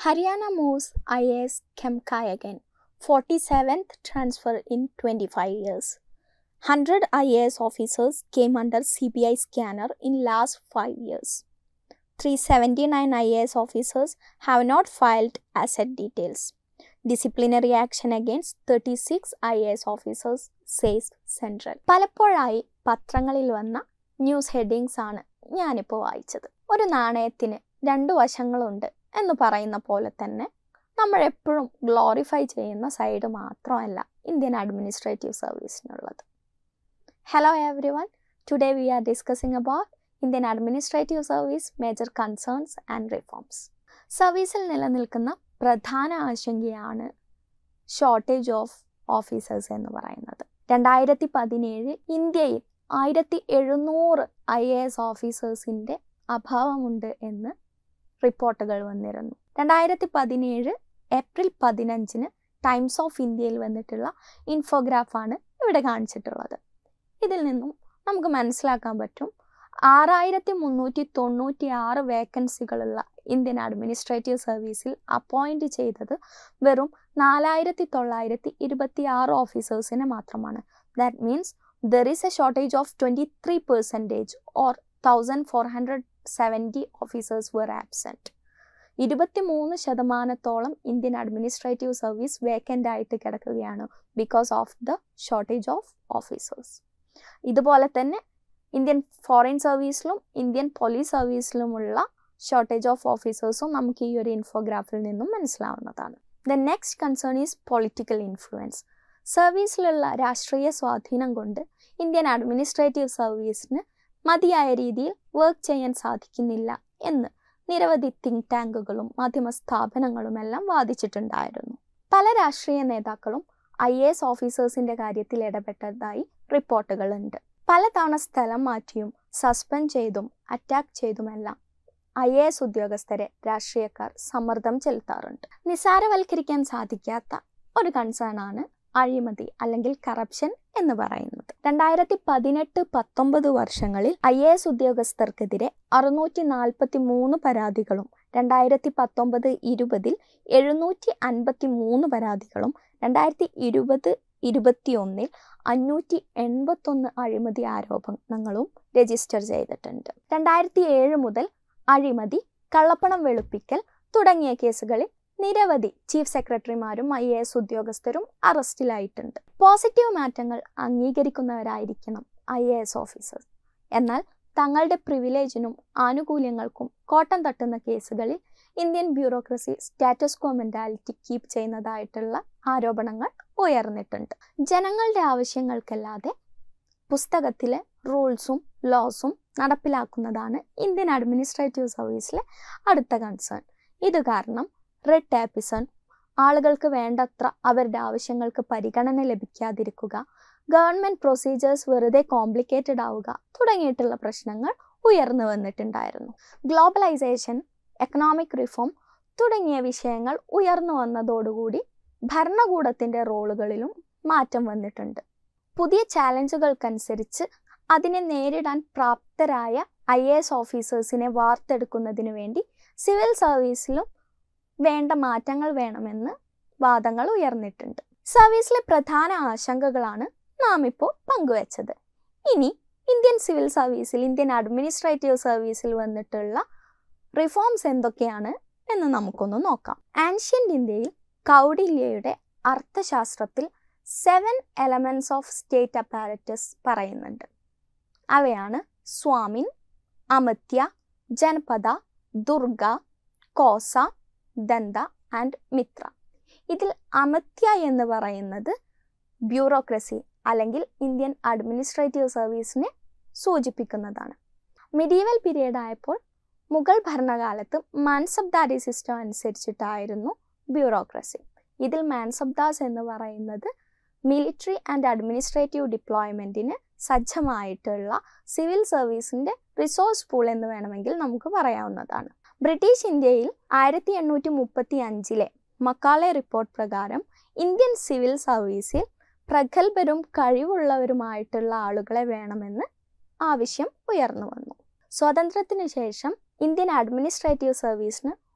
Haryana moves IAS Khemkai again. 47th transfer in 25 years. 100 IAS officers came under CBI scanner in last 5 years. 379 IAS officers have not filed asset details. Disciplinary action against 36 IAS officers, says Central. പലപ്പോഴായി പത്രങ്ങളിൽ വന്ന news headings ആണ് ഞാനിപ്പോൾ വായിച്ചത് ഒരു നാണയത്തിന് രണ്ട് വശങ്ങളുണ്ട് എന്ന് പറയുന്ന പോലെ തന്നെ നമ്മൾ എപ്പോഴും ഗ്ലോറിഫൈ ചെയ്യുന്ന സൈഡ് മാത്രമല്ല ഇന്ത്യൻ അഡ്മിനിസ്ട്രേറ്റീവ് സർവീസിനുള്ളത് hello everyone today we are discussing about Indian administrative service major concerns and reforms സർവീസിൽ നിലനിൽക്കുന്ന പ്രധാന ആശങ്കയാണ് ഷോർട്ടേജ് ഓഫ് ഓഫീസേഴ്സ് എന്ന് പറയുന്നത് രണ്ടായിരത്തി പതിനേഴ് ഇന്ത്യയിൽ ആയിരത്തി എഴുന്നൂറ് ഐ എ എസ് ഓഫീസേഴ്സിൻ്റെ അഭാവമുണ്ട് എന്ന് റിപ്പോർട്ടുകൾ വന്നിരുന്നു രണ്ടായിരത്തി പതിനേഴ് ഏപ്രിൽ പതിനഞ്ചിന് ടൈംസ് ഓഫ് ഇന്ത്യയിൽ വന്നിട്ടുള്ള ഇൻഫോഗ്രാഫാണ് ഇവിടെ കാണിച്ചിട്ടുള്ളത് ഇതിൽ നിന്നും നമുക്ക് മനസ്സിലാക്കാൻ പറ്റും ആറായിരത്തി മുന്നൂറ്റി തൊണ്ണൂറ്റി ആറ് വേക്കൻസികളുള്ള ഇന്ത്യൻ അഡ്മിനിസ്ട്രേറ്റീവ് സർവീസിൽ അപ്പോയിന്റ് ചെയ്തത് വെറും നാലായിരത്തി തൊള്ളായിരത്തി ഇരുപത്തി ആറ് ഓഫീസേഴ്സിനെ മാത്രമാണ് that means there is a shortage of twenty three percentage or thousand four hundred seventy officers were absent ഇരുപത്തി മൂന്ന് ശതമാനത്തോളം ഇന്ത്യൻ അഡ്മിനിസ്ട്രേറ്റീവ് സർവീസ് വേക്കൻ്റ് ആയിട്ട് കിടക്കുകയാണ് because of the shortage of officers ഇതുപോലെ തന്നെ ഇന്ത്യൻ ഫോറിൻ സർവീസിലും ഇന്ത്യൻ പോലീസ് സർവീസിലുമുള്ള shortage of ഓഫീസേഴ്സും നമുക്ക് ഈ ഒരു ഇൻഫോഗ്രാഫിൽ നിന്നും മനസ്സിലാവുന്നതാണ് the next concern is political influence സർവീസിലുള്ള രാഷ്ട്രീയ സ്വാധീനം കൊണ്ട് ഇന്ത്യൻ അഡ്മിനിസ്ട്രേറ്റീവ് സർവീസിന് മതിയായ രീതിയിൽ വർക്ക് ചെയ്യാൻ സാധിക്കുന്നില്ല എന്ന് നിരവധി തിങ്ക് ടാങ്കുകളും മാധ്യമ സ്ഥാപനങ്ങളും എല്ലാം വാദിച്ചിട്ടുണ്ടായിരുന്നു പല രാഷ്ട്രീയ നേതാക്കളും ഐ എ എസ് ഓഫീസേഴ്സിന്റെ കാര്യത്തിൽ ഇടപെട്ടതായി റിപ്പോർട്ടുകളുണ്ട് പലതവണ സ്ഥലം മാറ്റിയും സസ്പെൻഡ് ചെയ്തും അറ്റാക്ക് ചെയ്തുമെല്ലാം ഐ എ എസ് ഉദ്യോഗസ്ഥരെ രാഷ്ട്രീയക്കാർ സമ്മർദ്ദം ചെലുത്താറുണ്ട് നിസാരവൽക്കരിക്കാൻ സാധിക്കാത്ത ഒരു കൺസേൺ ആണ് അഴിമതി അല്ലെങ്കിൽ കറപ്ഷൻ എന്ന് പറയുന്നത് രണ്ടായിരത്തി പതിനെട്ട് പത്തൊമ്പത് വർഷങ്ങളിൽ ഐ എ എസ് ഉദ്യോഗസ്ഥർക്കെതിരെ അറുന്നൂറ്റി നാൽപ്പത്തി മൂന്ന് പരാതികളും രണ്ടായിരത്തി പത്തൊമ്പത് ഇരുപതിൽ എഴുന്നൂറ്റി അൻപത്തി മൂന്ന് പരാതികളും രണ്ടായിരത്തി ഇരുപത് ഇരുപത്തിയൊന്നിൽ അഞ്ഞൂറ്റി എൺപത്തൊന്ന് അഴിമതി ആരോപണങ്ങളും രജിസ്റ്റർ ചെയ്തിട്ടുണ്ട് രണ്ടായിരത്തി ഏഴ് മുതൽ അഴിമതി കള്ളപ്പണം വെളുപ്പിക്കൽ തുടങ്ങിയ കേസുകളിൽ നിരവധി ചീഫ് സെക്രട്ടറിമാരും ഐ എ എസ് ഉദ്യോഗസ്ഥരും അറസ്റ്റിലായിട്ടുണ്ട് പോസിറ്റീവ് മാറ്റങ്ങൾ അംഗീകരിക്കുന്നവരായിരിക്കണം ഐ എ എസ് ഓഫീസേഴ്സ് എന്നാൽ തങ്ങളുടെ പ്രിവിലേജിനും ആനുകൂല്യങ്ങൾക്കും കോട്ടം തട്ടുന്ന കേസുകളിൽ Indian bureaucracy status quo mentality keep ചെയ്യുന്നതായിട്ടുള്ള ആരോപണങ്ങൾ ഉയർന്നിട്ടുണ്ട് ജനങ്ങളുടെ ആവശ്യങ്ങൾക്കല്ലാതെ പുസ്തകത്തിലെ റൂൾസും ലോസും നടപ്പിലാക്കുന്നതാണ് ഇന്ത്യൻ അഡ്മിനിസ്ട്രേറ്റീവ് സർവീസിലെ അടുത്ത കൺസേൺ ഇത് കാരണം റെഡ് ടാപ്പിസൺ ആളുകൾക്ക് വേണ്ടത്ര അവരുടെ ആവശ്യങ്ങൾക്ക് പരിഗണന ലഭിക്കാതിരിക്കുക ഗവൺമെൻറ് പ്രൊസീജിയേഴ്സ് വെറുതെ കോംപ്ലിക്കേറ്റഡ് ആവുക തുടങ്ങിയിട്ടുള്ള പ്രശ്നങ്ങൾ ഉയർന്നു വന്നിട്ടുണ്ടായിരുന്നു ഗ്ലോബലൈസേഷൻ എക്കണോമിക് റിഫോം തുടങ്ങിയ വിഷയങ്ങൾ ഉയർന്നു വന്നതോടുകൂടി ഭരണകൂടത്തിൻ്റെ റോളുകളിലും മാറ്റം വന്നിട്ടുണ്ട് പുതിയ ചാലഞ്ചുകൾക്കനുസരിച്ച് അതിനെ നേരിടാൻ പ്രാപ്തരായ ഐ എ എസ് ഓഫീസേഴ്സിനെ വാർത്തെടുക്കുന്നതിന് വേണ്ടി സിവിൽ സർവീസിലും വേണ്ട മാറ്റങ്ങൾ വേണമെന്ന് വാദങ്ങൾ ഉയർന്നിട്ടുണ്ട് സർവീസിലെ പ്രധാന ആശങ്കകളാണ് നാം ഇപ്പോൾ പങ്കുവച്ചത് ഇനി ഇന്ത്യൻ സിവിൽ സർവീസിൽ ഇന്ത്യൻ അഡ്മിനിസ്ട്രേറ്റീവ് സർവീസിൽ വന്നിട്ടുള്ള റിഫോംസ് എന്തൊക്കെയാണ് എന്ന് നമുക്കൊന്ന് നോക്കാം ആൻഷ്യൻ്റ് ഇന്ത്യയിൽ കൗടില്യയുടെ അർത്ഥശാസ്ത്രത്തിൽ seven elements of state apparatus പറയുന്നുണ്ട് അവയാണ് സ്വാമിൻ അമത്യ ജനപദ ദുർഗ കോസ ദന്ത ആൻഡ് മിത്ര ഇതിൽ അമത്യ എന്ന് പറയുന്നത് ബ്യൂറോക്രസി അല്ലെങ്കിൽ ഇന്ത്യൻ അഡ്മിനിസ്ട്രേറ്റീവ് സർവീസിനെ സൂചിപ്പിക്കുന്നതാണ് മിഡീവൽ പീരീഡ് ആയപ്പോൾ മുഗൾ ഭരണകാലത്ത് മാൻസബ്ദാരി സിസ്റ്റം അനുസരിച്ചിട്ടായിരുന്നു ബ്യൂറോക്രസി ഇതിൽ മാൻസബ്ദാസ് എന്ന് പറയുന്നത് മിലിറ്ററി ആൻഡ് അഡ്മിനിസ്ട്രേറ്റീവ് ഡിപ്ലോയ്മെൻറ്റിന് സജ്ജമായിട്ടുള്ള സിവിൽ സർവീസിൻ്റെ റിസോഴ്സ് പൂൾ എന്ന് വേണമെങ്കിൽ നമുക്ക് പറയാവുന്നതാണ് ബ്രിട്ടീഷ് ഇന്ത്യയിൽ ആയിരത്തി എണ്ണൂറ്റി മുപ്പത്തി അഞ്ചിലെ മക്കാളെ റിപ്പോർട്ട് പ്രകാരം ഇന്ത്യൻ സിവിൽ സർവീസിൽ പ്രഗത്ഭരും കഴിവുള്ളവരുമായിട്ടുള്ള ആളുകളെ വേണമെന്ന് ആവശ്യം ഉയർന്നു വന്നു സ്വാതന്ത്ര്യത്തിന് ശേഷം ഇന്ത്യൻ അഡ്മിനിസ്ട്രേറ്റീവ് സർവീസിന്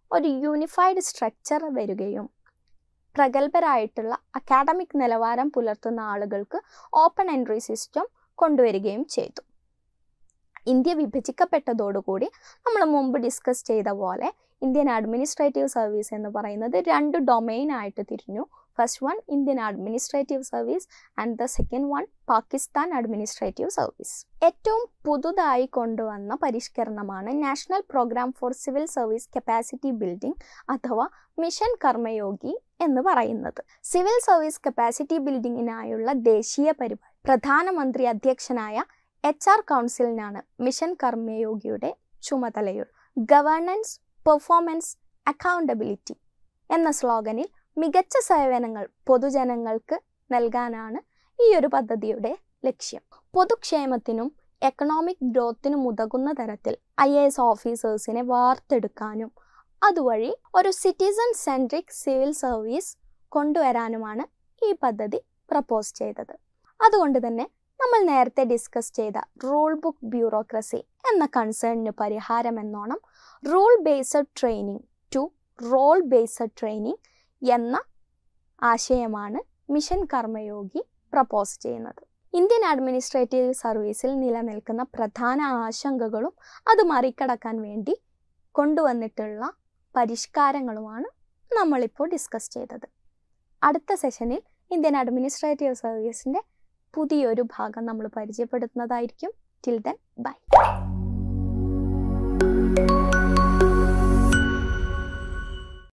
ഒരു യൂണിഫൈഡ് സ്ട്രക്ചർ വരികയും പ്രഗത്ഭരായിട്ടുള്ള അക്കാഡമിക് നിലവാരം പുലർത്തുന്ന ആളുകൾക്ക് ഓപ്പൺ എൻട്രി സിസ്റ്റം കൊണ്ടുവരികയും ചെയ്തു ഇന്ത്യ വിഭജിക്കപ്പെട്ടതോടുകൂടി നമ്മൾ മുമ്പ് ഡിസ്കസ് ചെയ്ത പോലെ ഇന്ത്യൻ അഡ്മിനിസ്ട്രേറ്റീവ് സർവീസ് എന്ന് പറയുന്നത് രണ്ട് ഡൊമൈൻ ആയിട്ട് തിരിഞ്ഞു first one Indian administrative service and the second one Pakistan administrative service ഏറ്റവും പുതുതായി കൊണ്ടുവന്ന പരിഷ്കരണമാണ് national programme for civil service capacity building അഥവാ മിഷൻ കർമ്മയോഗി എന്ന് പറയുന്നത് സിവിൽ സർവീസ് കപ്പാസിറ്റി ബിൽഡിങ്ങിനായുള്ള ദേശീയ പരിപാടി പ്രധാനമന്ത്രി അധ്യക്ഷനായ എച്ച് ആർ കൗൺസിലിനാണ് മിഷൻ കർമ്മയോഗിയുടെ ചുമതലയുള്ള ഗവേണൻസ് പെർഫോമൻസ് അക്കൗണ്ടബിലിറ്റി എന്ന സ്ലോഗനിൽ മികച്ച സേവനങ്ങൾ പൊതുജനങ്ങൾക്ക് നൽകാനാണ് ഈ ഒരു പദ്ധതിയുടെ ലക്ഷ്യം പൊതുക്ഷേമത്തിനും എക്കണോമിക് ഗ്രോത്തിനും ഉതകുന്ന തരത്തിൽ ഐ എ എസ് ഓഫീസേഴ്സിനെ വാർത്തെടുക്കാനും അതുവഴി ഒരു സിറ്റിസൺ സെൻട്രിക് സിവിൽ സർവീസ് കൊണ്ടുവരാനുമാണ് ഈ പദ്ധതി പ്രപ്പോസ് ചെയ്തത് അതുകൊണ്ട് തന്നെ നമ്മൾ നേരത്തെ ഡിസ്കസ് ചെയ്ത റൂൾ ബുക്ക് ബ്യൂറോക്രസി എന്ന കൺസേണിന് പരിഹാരം എന്നോണം rule based training to role based training എന്ന ആശയമാണ് മിഷൻ കർമ്മയോഗി പ്രപ്പോസ് ചെയ്യുന്നത് ഇന്ത്യൻ അഡ്മിനിസ്ട്രേറ്റീവ് സർവീസിൽ നിലനിൽക്കുന്ന പ്രധാന ആശങ്കകളും അത് മറികടക്കാൻ വേണ്ടി കൊണ്ടുവന്നിട്ടുള്ള പരിഷ്കാരങ്ങളുമാണ് നമ്മളിപ്പോൾ ഡിസ്കസ് ചെയ്തത് അടുത്ത സെഷനിൽ ഇന്ത്യൻ അഡ്മിനിസ്ട്രേറ്റീവ് സർവീസിൻ്റെ പുതിയൊരു ഭാഗം നമ്മൾ പരിചയപ്പെടുത്തുന്നതായിരിക്കും ടിൽ ദെൻ ബൈ